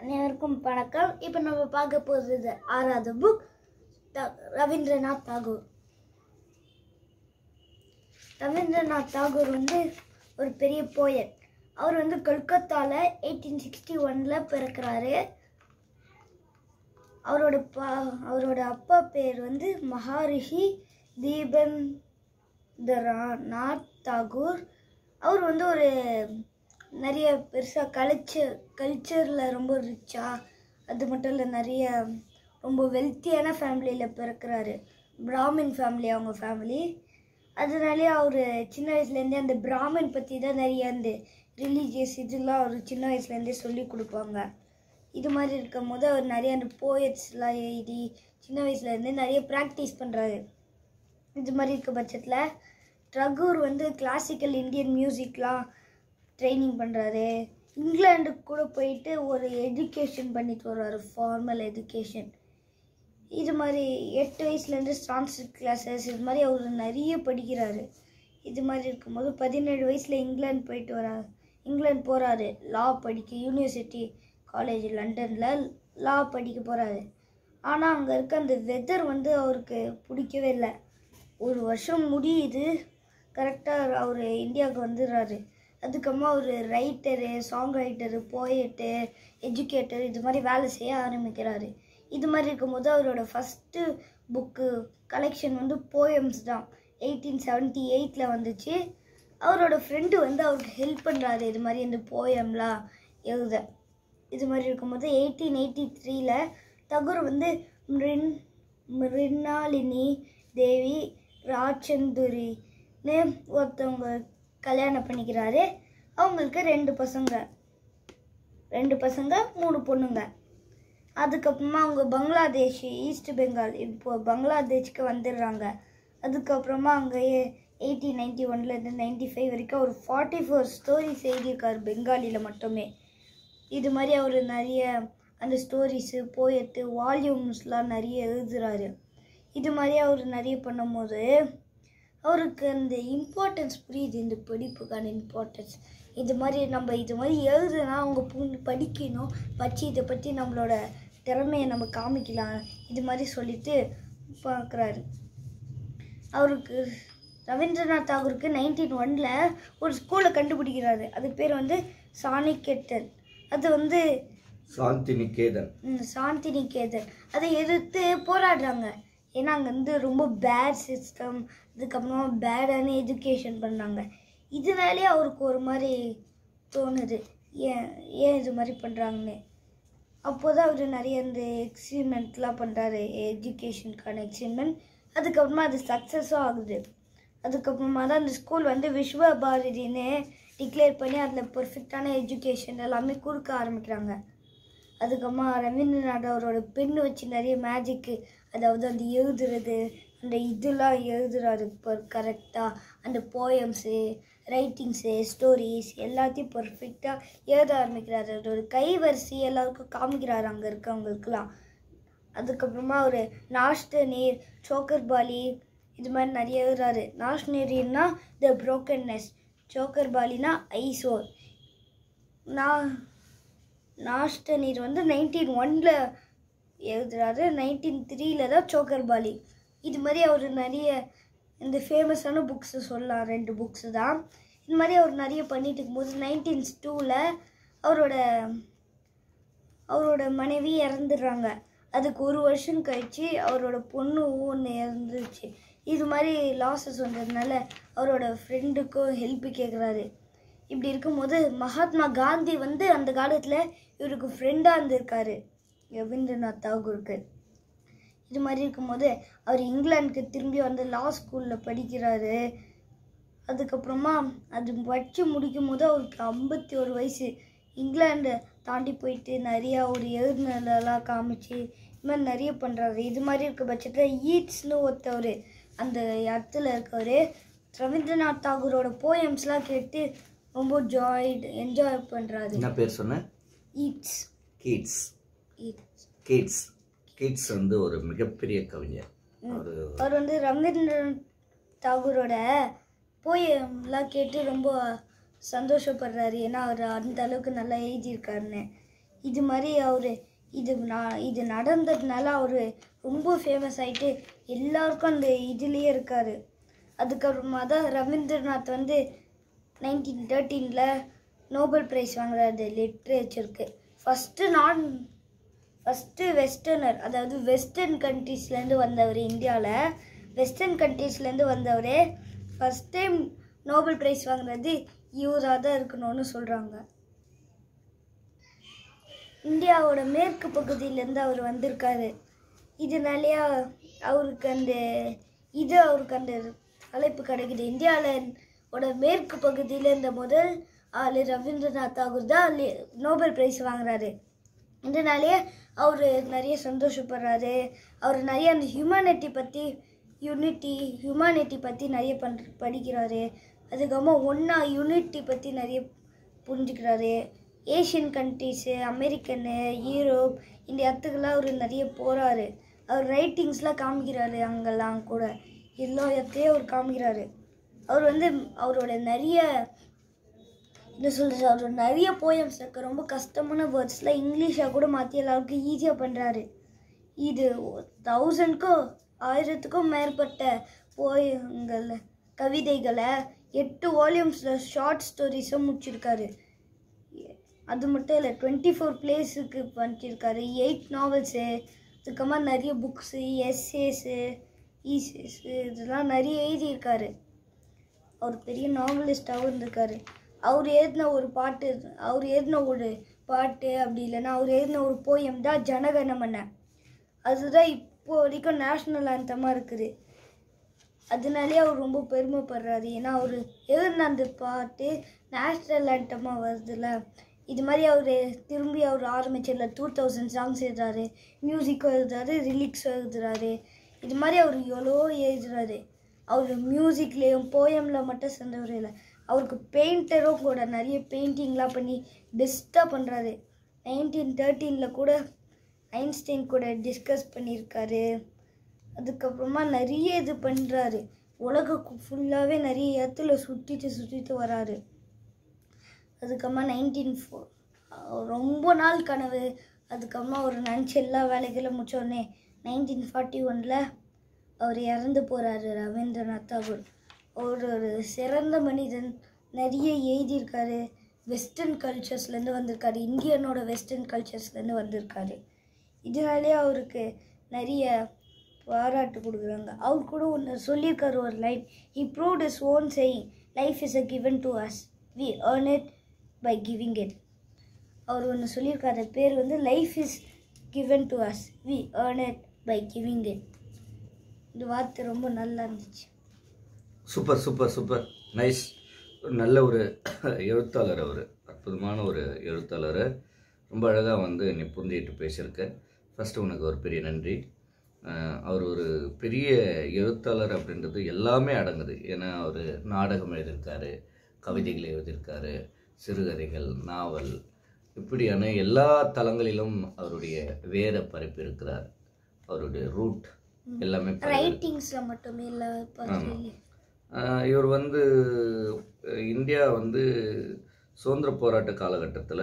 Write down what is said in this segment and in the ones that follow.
அனைவருக்கும் வணக்கம் இப்போ நம்ம பார்க்க போகிறது ஆறாவது புக் ரவீந்திரநாத் தாகூர் ரவீந்திரநாத் தாகூர் வந்து ஒரு பெரிய போயட் அவர் வந்து கொல்கத்தாவில் எயிட்டீன் சிக்ஸ்டி ஒனில் பிறக்கிறாரு அவரோட பா அவரோட அப்பா பேர் வந்து மகாரிஷி தீபேந்திரநாத் தாகூர் அவர் வந்து ஒரு நிறைய பெருசாக கல்ச்சர் கல்ச்சரில் ரொம்ப ரிச்சா அது மட்டும் இல்லை நிறைய ரொம்ப வெல்த்தியான ஃபேமிலியில் பிறக்கிறாரு பிராமின் ஃபேமிலி அவங்க ஃபேமிலி அதனாலே அவர் சின்ன வயசுலேருந்தே அந்த பிராமின் பற்றி தான் நிறைய அந்த ரிலீஜியஸ் இதெல்லாம் அவர் சின்ன வயசுலேருந்தே சொல்லி கொடுப்பாங்க இது மாதிரி இருக்கும் போது அவர் நிறைய அந்த போயட்ஸ்லாம் எழுதி சின்ன வயசுலேருந்தே நிறைய ப்ராக்டிஸ் பண்ணுறாரு இது மாதிரி இருக்க பட்சத்தில் ரகூர் வந்து கிளாசிக்கல் இந்தியன் மியூசிக்லாம் ட்ரைனிங் பண்ணுறாரு இங்கிலாந்துக்கு கூட போயிட்டு ஒரு எஜுகேஷன் பண்ணிட்டு வர்றாரு ஃபார்மல் எஜுகேஷன் இது மாதிரி எட்டு வயசுலேருந்து சான்ஸ்கிரிட் கிளாஸஸ் இது மாதிரி அவர் நிறைய படிக்கிறாரு இது மாதிரி இருக்கும்போது பதினேழு வயசில் இங்கிலாந்து போயிட்டு வராரு இங்கிலாந்து போகிறாரு லா படிக்க யூனிவர்சிட்டி காலேஜ் லண்டனில் லா படிக்க போகிறாரு ஆனால் அங்கே இருக்க அந்த வெதர் வந்து அவருக்கு பிடிக்கவே இல்லை ஒரு வருஷம் முடியுது கரெக்டாக அவர் இந்தியாவுக்கு வந்துடுறாரு அதுக்கப்புறமா அவர் writer song writer poet educator இது மாதிரி வேலை செய்ய ஆரம்பிக்கிறாரு இது மாதிரி இருக்கும்போது அவரோட ஃபஸ்ட்டு புக்கு கலெக்ஷன் வந்து போயம்ஸ் தான் எயிட்டீன் செவன்ட்டி எயிட்டில் வந்துச்சு அவரோட ஃப்ரெண்டு வந்து அவருக்கு ஹெல்ப் பண்ணுறாரு இது மாதிரி இந்த போயம்லாம் எழுத இது மாதிரி இருக்கும்போது எயிட்டீன் எயிட்டி த்ரீல தகுர் வந்து மிரின் மிருணாலினி தேவி ராச்சந்துரின்னு ஒருத்தவங்க கல்யாணம் பண்ணிக்கிறாரு அவங்களுக்கு ரெண்டு பசங்க ரெண்டு பசங்க மூணு பொண்ணுங்க அதுக்கப்புறமா அவங்க பங்களாதேஷ் ஈஸ்ட் பெங்கால் இப்போ பங்களாதேஷ்க்கு வந்துடுறாங்க அதுக்கப்புறமா அங்கே எயிட்டீன் நைன்டி ஒன்லேருந்து நைன்டி ஃபைவ் வரைக்கும் ஒரு ஃபார்ட்டி ஃபோர் ஸ்டோரிஸ் எழுதியிருக்காரு பெங்காலியில் மட்டுமே இது மாதிரி அவர் நிறைய அந்த ஸ்டோரிஸு போயட்டு வால்யூம்ஸ்லாம் நிறைய எழுதுறாரு இது மாதிரி அவர் நிறைய பண்ணும்போது அவருக்கு அந்த இம்பார்ட்டன்ஸ் புரியுது இந்த படிப்புக்கான இம்பார்ட்டன்ஸ் இது மாதிரி நம்ம இது மாதிரி எழுதுனா அவங்க புரிஞ்சு படிக்கணும் படித்து இதை பற்றி நம்மளோட திறமையை நம்ம காமிக்கலாம் இது மாதிரி சொல்லிட்டு பார்க்குறாரு அவருக்கு ரவீந்திரநாத் தாகூருக்கு நைன்டீன் ஒனில் ஒரு ஸ்கூலை கண்டுபிடிக்கிறாரு அது பேர் வந்து சாணிக்கெட்டன் அது வந்து சாந்தி நிகேதன் ம், சாந்தி நிகேதன் அதை எதிர்த்து போராடுறாங்க ஏன்னா அங்கே வந்து ரொம்ப பேட் சிஸ்டம் அதுக்கப்புறமா பேடான எஜுகேஷன் பண்ணாங்க இதனாலே அவருக்கு ஒரு மாதிரி தோணுது ஏன் ஏன் இது மாதிரி பண்ணுறாங்கன்னு அப்போதான் அவர் நிறைய இந்த எக்ஸ்பிரிமெண்ட்லாம் பண்ணுறாரு எஜுகேஷனுக்கான எக்ஸ்பிரிமெண்ட் அதுக்கப்புறமா அது சக்ஸஸும் ஆகுது அதுக்கப்புறமா தான் அந்த ஸ்கூல் வந்து விஸ்வ பாரதின்னு டிக்ளேர் பண்ணி அதில் பெர்ஃபெக்டான எஜுகேஷன் எல்லாமே கொடுக்க ஆரம்பிக்கிறாங்க அதுக்கப்புறமா ரவீந்திரநாத் அவரோட பெண்ணு வச்சு நிறைய மேஜிக்கு அதாவது அந்த எழுதுறது அந்த இதெல்லாம் எழுதுறாரு இப்போ கரெக்டாக அந்த போயம்ஸு ரைட்டிங்ஸு ஸ்டோரிஸ் எல்லாத்தையும் பர்ஃபெக்டாக எழுத ஆரம்பிக்கிறாரு ஒரு கைவரிசை எல்லாருக்கும் காமிக்கிறாரு அங்கே இருக்கவங்களுக்குலாம் அதுக்கப்புறமா ஒரு நாஷ்ட நீர் சோக்கர் பாலி இது மாதிரி நிறைய எழுதுறாரு நாஷ்ட நீர்னா த ப்ரோக்கன்னஸ் சோக்கர் பாலினா ஐசோர் நான் நாஷ்ட நீர் வந்து நைன்டீன் ஒனில் எழுதுறாரு நைன்டீன் த்ரீல தான் சோக்கர் பாலி இது மாதிரி அவர் நிறைய இந்த ஃபேமஸான புக்ஸு சொல்லலாம் ரெண்டு புக்ஸு தான் இது மாதிரி அவர் நிறைய பண்ணிட்டு இருக்கும்போது நைன்டீன் டூவில் அவரோட அவரோட மனைவி இறந்துடுறாங்க அதுக்கு ஒரு வருஷம் கழிச்சு அவரோட பொண்ணு ஒன்று இறந்துருச்சு இது மாதிரி லாஸஸ் வந்ததுனால அவரோட ஃப்ரெண்டுக்கும் ஹெல்ப் கேட்குறாரு இப்படி இருக்கும்போது மகாத்மா காந்தி வந்து அந்த காலத்தில் இவருக்கு ஃப்ரெண்டாக இருந்திருக்காரு ரவீந்திரநாத் தாகூருக்கு இது மாதிரி இருக்கும்போது அவர் இங்கிலாந்துக்கு திரும்பி வந்து லா ஸ்கூலில் படிக்கிறாரு அதுக்கப்புறமா அது படித்து முடிக்கும் போது அவருக்கு ஐம்பத்தி ஒரு வயசு இங்கிலாண்டை தாண்டி போயிட்டு நிறையா ஒரு எழுதுனதெல்லாம் காமிச்சு இது மாதிரி நிறைய பண்ணுறாரு இது மாதிரி இருக்க பட்சத்தில் ஈட்ஸ்னு ஒருத்தவர் அந்த இடத்துல இருக்கவர் ரவீந்திரநாத் தாகூரோட போயம்ஸ்லாம் கேட்டு ரொம்ப ஜாய்டு என்ஜாய் பண்ணுறாரு என்ன பேர் சொன்ன Yeats Keats Yeats Keats Keats வந்து ஒரு மிகப்பெரிய கவிஞர் ஒரு அவர் வந்து ரவீந்திரநாத் தாகூரோட போயம்லாம் கேட்டு ரொம்ப சந்தோஷப்படுறாரு ஏன்னா அவர் அந்த அளவுக்கு நல்லா எழுதியிருக்காருன்னு இது மாதிரி அவர் இது நான் இது நடந்ததுனால அவர் ரொம்ப ஃபேமஸ் ஆயிட்டு எல்லாருக்கும் அந்த இதுலேயே இருக்கார் அதுக்கப்புறமா தான் ரவீந்திரநாத் வந்து நைன்டீன் தேர்ட்டீனில் நோபல் ப்ரைஸ் வாங்குறாரு லிட்ரேச்சருக்கு ஃபஸ்ட்டு நான் ஃபஸ்ட்டு வெஸ்டர்னர் அதாவது வெஸ்டர்ன் கண்ட்ரீஸ்லேருந்து வந்தவர் இந்தியாவில் வெஸ்டர்ன் கண்ட்ரீஸ்லேருந்து வந்தவர் ஃபஸ்ட் டைம் நோபல் ப்ரைஸ் வாங்குறது இவராக தான் இருக்கணும்னு சொல்கிறாங்க இந்தியாவோட மேற்கு பகுதியிலேருந்து அவர் வந்திருக்காரு இதனாலேயே அவருக்கு அந்த இது அவருக்கு அந்த அழைப்பு கிடைக்குது இந்தியாவில் ஓட மேற்கு பகுதியில் இந்த முதல் ஆள் ரவீந்திரநாத் தாகூர் தான் லி- நோபல் பிரைஸ் வாங்குறாரு இதனாலேயே அவர் நிறைய சந்தோஷப்படுறாரு அவர் நிறைய அந்த ஹியூமனிட்டி பற்றி யூனிட்டி ஹியூமனிட்டி பற்றி நிறைய பண் படிக்கிறாரு அதுக்கப்புறமா ஒன்றா யூனிட்டி பற்றி நிறைய புரிஞ்சுக்கிறாரு ஏஷியன் கண்ட்ரீஸு அமெரிக்கனு யூரோப் இந்த இடத்துக்கெல்லாம் அவர் நிறைய போகிறாரு அவர் ரைட்டிங்ஸ்லாம் காமிக்கிறாரு அங்கெல்லாம் கூட எல்லா இடத்துலையும் அவர் காமிக்கிறாரு அவர் வந்து அவரோட நிறைய என்ன சொல்கிறது அவர் நிறைய போயம்ஸ் இருக்கு ரொம்ப கஷ்டமான வேர்ட்ஸ்லாம் இங்கிலீஷாக கூட மாற்றி எல்லாருக்கும் ஈஸியாக பண்ணுறாரு இது தௌசண்ட்க்கும் ஆயிரத்துக்கும் மேற்பட்ட போயங்கள் கவிதைகளை எட்டு வால்யூம்ஸில் ஷார்ட் ஸ்டோரிஸை முடிச்சிருக்காரு அது மட்டும் இல்லை டுவெண்ட்டி ஃபோர் பிளேஸுக்கு பண்ணிருக்காரு எயிட் நாவல்ஸு அதுக்கப்புறமா நிறைய புக்ஸு எஸ்ஏஸு ஈசேஸு இதெல்லாம் நிறைய எழுதியிருக்காரு அவர் பெரிய நாவலிஸ்டாகவும் இருந்திருக்காரு அவர் எழுதின ஒரு பாட்டு அவர் எழுதின ஒரு பாட்டு அப்படி இல்லைன்னா அவர் எழுதின ஒரு போயம் தான் ஜனகணமன அதுதான் இப்போ வரைக்கும் நேஷ்னல் ஆந்தமாக இருக்குது அதனாலே அவர் ரொம்ப பெருமைப்படுறாரு ஏன்னா அவர் எழுதின அந்த பாட்டு நேஷ்னல் ஆண்டமாக வருதுல்ல இது மாதிரி அவர் திரும்பி அவர் ஆரம்பிச்சதில் டூ தௌசண்ட் சாங்ஸ் எழுதுறாரு மியூசிக்கும் எழுதுறாரு ரிலிக்ஸும் எழுதுறாரு இது மாதிரி அவர் எவ்வளோ எழுதுறாரு அவர் மியூசிக்லேயும் போயமில் மட்டும் சேர்ந்தவர் இல்லை அவருக்கு பெயிண்டரும் கூட நிறைய பெயிண்டிங்லாம் பண்ணி பெஸ்ட்டாக பண்ணுறாரு நைன்டீன் தேர்ட்டீனில் கூட ஐன்ஸ்டைன் கூட டிஸ்கஸ் பண்ணியிருக்காரு அதுக்கப்புறமா நிறைய இது பண்ணுறாரு உலகம் ஃபுல்லாகவே நிறைய இடத்துல சுற்றிட்டு சுற்றிட்டு வராரு அதுக்கப்புறமா நைன்டீன் ஃபோ ரொம்ப நாள் கனவு அதுக்கப்புறமா ஒரு நினச்ச எல்லா வேலைகளும் முடிச்சோடனே நைன்டீன் ஃபார்ட்டி ஒனில் அவர் இறந்து போகிறாரு ரவீந்திரநாத் தாகூர் அவர் ஒரு சிறந்த மனிதன் நிறைய எழுதியிருக்காரு வெஸ்டர்ன் கல்ச்சர்ஸ்லேருந்து வந்திருக்காரு இந்தியனோட வெஸ்டர்ன் கல்ச்சர்ஸ்லேருந்து வந்திருக்காரு இதனாலே அவருக்கு நிறைய பாராட்டு கொடுக்குறாங்க அவர் கூட ஒன்று சொல்லியிருக்காரு ஒரு line he proved his own saying life is a given to us we earn it by giving it அவர் ஒன்று சொல்லியிருக்காரு பேர் வந்து life is given to us we earn it by giving it இந்த வார்த்தை ரொம்ப நல்லா இருந்துச்சு சூப்பர் சூப்பர் சூப்பர் நைஸ் நல்ல ஒரு எழுத்தாளர் அவர் அற்புதமான ஒரு எழுத்தாளர் ரொம்ப அழகாக வந்து நீ புரிஞ்சுக்கிட்டு பேசியிருக்க ஃபஸ்ட்டு உனக்கு ஒரு பெரிய நன்றி அஹ் அவர் ஒரு பெரிய எழுத்தாளர் அப்படின்றது எல்லாமே அடங்குது ஏன்னா அவர் நாடகம் எழுதியிருக்காரு கவிதைகள் எழுதியிருக்காரு சிறுகதைகள் நாவல் இப்படியான எல்லா தளங்களிலும் அவருடைய வேரை பரப்பி இருக்கிறார் அவருடைய ரூட் எல்லாமே பரவி இருக்கு. ரைட்டிங்ஸில் மட்டுமே இல்லை பர்சனலி ஆஹ் இவர் வந்து அஹ் இந்தியா வந்து சுதந்திர போராட்ட காலகட்டத்தில்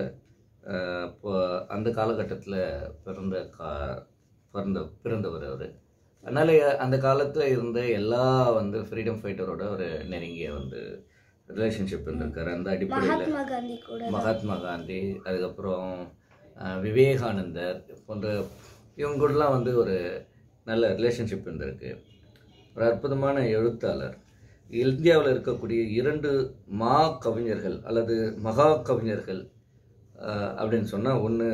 இப்போ அந்த காலகட்டத்தில் பிறந்த கா பிறந்த பிறந்தவர் அவர் அதனால் அந்த காலத்தில் இருந்த எல்லா வந்து ஃப்ரீடம் ஃபைட்டரோட ஒரு நெருங்கிய வந்து ரிலேஷன்ஷிப் இருந்திருக்காரு அந்த அடிப்படையில் மகாத்மா காந்தி கூட மகாத்மா காந்தி அதுக்கப்புறம் அஹ், விவேகானந்தர் போன்ற இவங்க கூடலாம் வந்து ஒரு நல்ல ரிலேஷன்ஷிப் இருந்திருக்கு ஒரு அற்புதமான எழுத்தாளர் இந்தியாவில் இருக்கக்கூடிய இரண்டு மா கவிஞர்கள் அல்லது மகா கவிஞர்கள் அஹ், அப்படின்னு சொன்னால் ஒன்று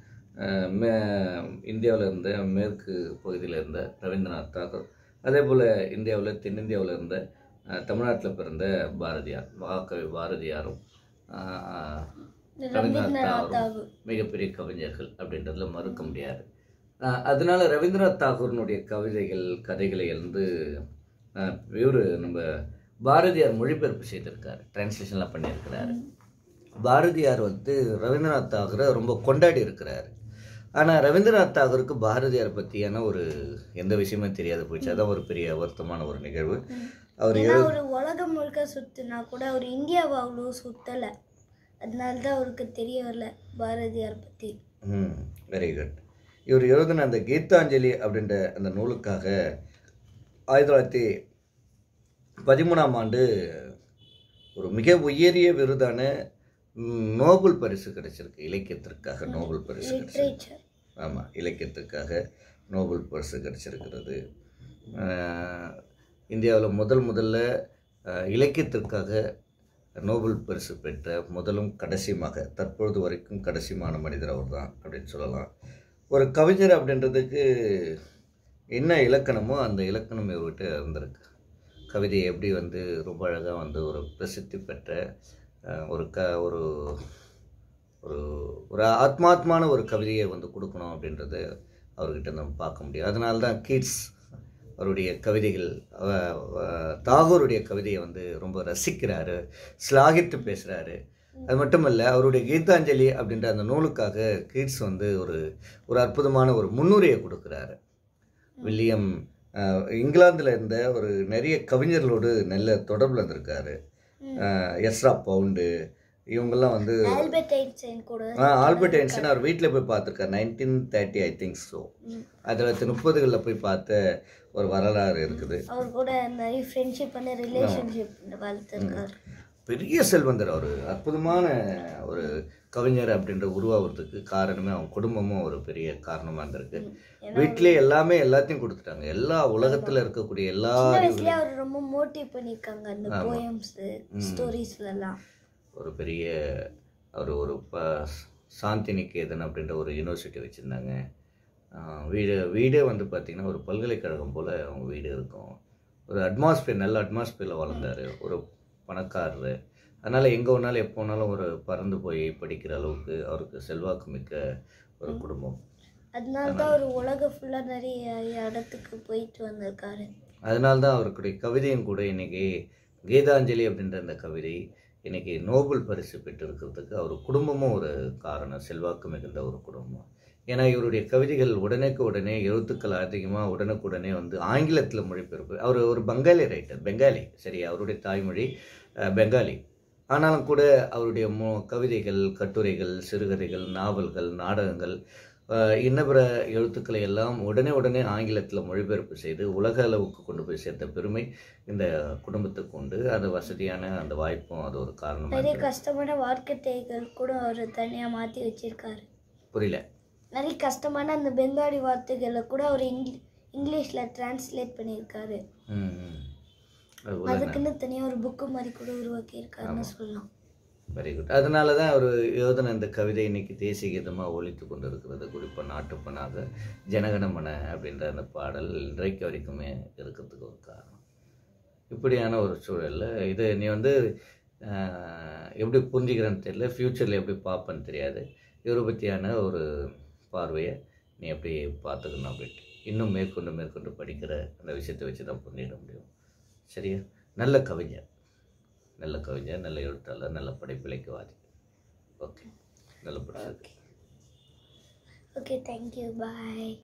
மே இந்தியாவில் இருந்த மேற்கு பகுதியில் இருந்த ரவீந்திரநாத் தாகூர் அதே போல் இந்தியாவில் தென்னிந்தியாவில் இருந்த தமிழ்நாட்டில் பிறந்த பாரதியார் மகாகவி பாரதியாரும் அஹ், ரவீந்திரநாத் ரவீந்திரநாத் தாகூரும் தாகூர் மிகப்பெரிய கவிஞர்கள் அப்படின்றதுல மறுக்க முடியாது அஹ் அதனால ரவீந்திரநாத் தாகூரினுடைய கவிதைகள் கதைகளை வந்து அஹ், இவரு நம்ம பாரதியார் மொழிபெயர்ப்பு செய்திருக்காரு டிரான்ஸ்லேஷன்லாம் பண்ணியிருக்கிறாரு பாரதியார் வந்து ரவீந்திரநாத் தாகூரை ரொம்ப கொண்டாடி இருக்கிறாரு ஆனால் ரவீந்திரநாத் தாகூருக்கு பாரதியார் பற்றியான ஒரு எந்த விஷயமே தெரியாது போச்சு அதான் ஒரு பெரிய வருத்தமான ஒரு நிகழ்வு அவர் ஏன்னா ஒரு உலகம் முழுக்க சுத்துனா கூட அவர் இந்தியாவை அவ்வளோ சுத்தலை அதனால தான் அவருக்கு தெரிய வரல பாரதியார் பற்றி ம் வெரி குட் இவர் எழுதின அந்த கீதாஞ்சலி அப்படின்ற அந்த நூலுக்காக ஆயிரத்தி தொள்ளாயிரத்தி பதிமூணாம் ஆண்டு ஒரு மிக உயரிய விருதான ம், நோபல் பரிசு கிடைச்சிருக்கு இலக்கியத்திற்காக நோபல் பரிசு கிடைச்சிருக்கு லிட்ரேச்சர் ஆமாம் இலக்கியத்துக்காக நோபல் பரிசு கிடைச்சிருக்கிறது இந்தியாவில் முதல் முதல்ல அஹ், இலக்கியத்திற்காக நோபல் பரிசு பெற்ற முதலும் கடைசியுமாக தற்பொழுது வரைக்கும் கடைசியுமான மனிதர் அவர் தான் அப்படின்னு சொல்லலாம் ஒரு கவிஞர் அப்படின்றதுக்கு என்ன இலக்கணமோ அந்த இலக்கணம் இவர்கிட்ட இருந்திருக்கு கவிதை எப்படி வந்து ரொம்ப அழகாக வந்து ஒரு பிரசித்தி பெற்ற அஹ், ஒரு க ஒரு ஒரு ஒரு ஆத்மாத்மான ஒரு கவிதையை வந்து கொடுக்கணும் அப்படின்றது அவர்கிட்ட நம்ம பார்க்க முடியும் அதனால தான் கீட்ஸ் அவருடைய கவிதைகள் அவ- அவ- தாகூருடைய கவிதையை வந்து ரொம்ப ரசிக்கிறாரு ஸ்லாகித்து பேசுகிறாரு அது மட்டும் இல்லை அவருடைய கீதாஞ்சலி அப்படின்ற அந்த நூலுக்காக கீட்ஸ் வந்து ஒரு ஒரு அற்புதமான ஒரு முன்னுரையை கொடுக்குறாரு வில்லியம் அஹ், இங்கிலாந்துல இருந்த ஒரு நிறைய கவிஞர்களோடு நல்ல தொடர்பில் இருந்திருக்காரு அஹ், எஸ்ரா பவுண்டு இவங்கெல்லாம் வந்து ஆல்பர்ட் ஐன்ஸ்டைன் கூட ஆ ஆல்பர்ட் ஐன்ஸ்டைன் அவர் வீட்டில் போய் பார்த்துருக்காரு nineteen thirty I think so hmm. ஆயிரத்தி தொள்ளாயிரத்தி முப்பதுகளில் போய் பார்த்த ஒரு வரலாறு இருக்குது அவர் கூட நிறைய ஃப்ரெண்ட்ஷிப் பண்ண ரிலேஷன்ஷிப் வளர்த்துருக்காரு பெரிய செல்வந்தர் அவர் அற்புதமான ஒரு கவிஞர் அப்படின்ற உருவாகிறதுக்கு காரணமே அவங்க குடும்பமும் ஒரு பெரிய காரணமாக இருந்திருக்கு வீட்டிலே எல்லாமே எல்லாத்தையும் கொடுத்துட்டாங்க எல்லா உலகத்தில் இருக்கக்கூடிய எல்லா சின்ன வயசுலயே அவர் ரொம்ப மோட்டிவ் பண்ணிருக்காங்க அந்த போயம்ஸ் ஸ்டோரிஸ்லாம் ஒரு பெரிய அவர் ஒரு ப சாந்தி நிகேதன் அப்படின்ற ஒரு யூனிவர்சிட்டி வச்சுருந்தாங்க வீடு வீடே வந்து பார்த்திங்கன்னா ஒரு பல்கலைக்கழகம் போல் அவங்க வீடு இருக்கும் ஒரு அட்மாஸ்பியர் நல்ல அட்மாஸ்பியரில் வளர்ந்தார் ஒரு பணக்காரர் அதனால் எங்கே வேணாலும் எப்போ வேணாலும் ஒரு பறந்து போய் படிக்கிற அளவுக்கு அவருக்கு செல்வாக்கு மிக்க ஒரு குடும்பம் அதனால தான் அவர் உலகம் ஃபுல்லா நிறைய இடத்துக்கு போயிட்டு வந்திருக்காரு அதனால தான் அவருடைய கவிதையும் கூட இன்னைக்கு கீதாஞ்சலி அப்படின்ற அந்த கவிதை இன்னைக்கு நோபல் பரிசு பெற்றிருக்கிறதுக்கு அவர் குடும்பமும் ஒரு காரணம் செல்வாக்கு மிகுந்த ஒரு குடும்பம் ஏன்னா இவருடைய கவிதைகள் உடனேக்கு உடனே எழுத்துக்கள் அதிகமாக உடனுக்குடனே வந்து ஆங்கிலத்தில் மொழிபெயர்ப்பு அவர் ஒரு பெங்காலி ரைட்டர் பெங்காலி சரி அவருடைய தாய்மொழி அஹ், பெங்காலி ஆனாலும் கூட அவருடைய மோ கவிதைகள் கட்டுரைகள் சிறுகதைகள் நாவல்கள் நாடகங்கள் அஹ், இன்ன பிற எழுத்துக்களை எல்லாம் உடனே உடனே ஆங்கிலத்தில் மொழிபெயர்ப்பு செய்து உலக அளவுக்கு கொண்டு போய் சேர்த்த பெருமை இந்த குடும்பத்துக்கு உண்டு அது வசதியான அந்த வாய்ப்பும் அது ஒரு காரணமாக நிறைய கஷ்டமான வார்த்தைகள் கூட அவர் தனியா மாத்தி வச்சிருக்காரு புரியல நிறைய கஷ்டமான அந்த பெங்காலி வார்த்தைகளை கூட அவர் இங்கிலீ இங்கிலீஷ்ல டிரான்ஸ்லேட் பண்ணியிருக்காரு ம் ம். அது உலக அதுக்குன்னு தனியா ஒரு புக்கு மாதிரி கூட உருவாக்கி இருக்காருன்னு சொல்லலாம் வெரி குட் அதனால தான் அவர் எழுதின இந்த கவிதை இன்னைக்கு தேசிய கீதமாக ஒழித்து கொண்டு இருக்கிறது குறிப்பாக நாட்டுப்பனாக ஜனகணமன அப்படின்ற அந்த பாடல் இன்றைக்கு வரைக்குமே இருக்கிறதுக்கு ஒரு காரணம் இப்படியான ஒரு சூழலில் இது நீ வந்து ஆஹ், எப்படி புரிஞ்சுக்கிறேன்னு தெரியல ஃப்யூச்சரில் எப்படி பார்ப்பேன்னு தெரியாது இவரை பற்றியான ஒரு பார்வையை நீ எப்படி பார்த்துக்கணும் அப்படின்ட்டு இன்னும் மேற்கொண்டு மேற்கொண்டு படிக்கிற அந்த விஷயத்தை வச்சு தான் புரிஞ்சிட முடியும் சரியா நல்ல கவிஞர் நல்ல கவிஞர் நல்ல எழுத்தாளர் நல்ல படைப்பிலைக்குவாதி ஓகே நல்ல பிடிச்சது ஓகே தேங்க்யூ பாய்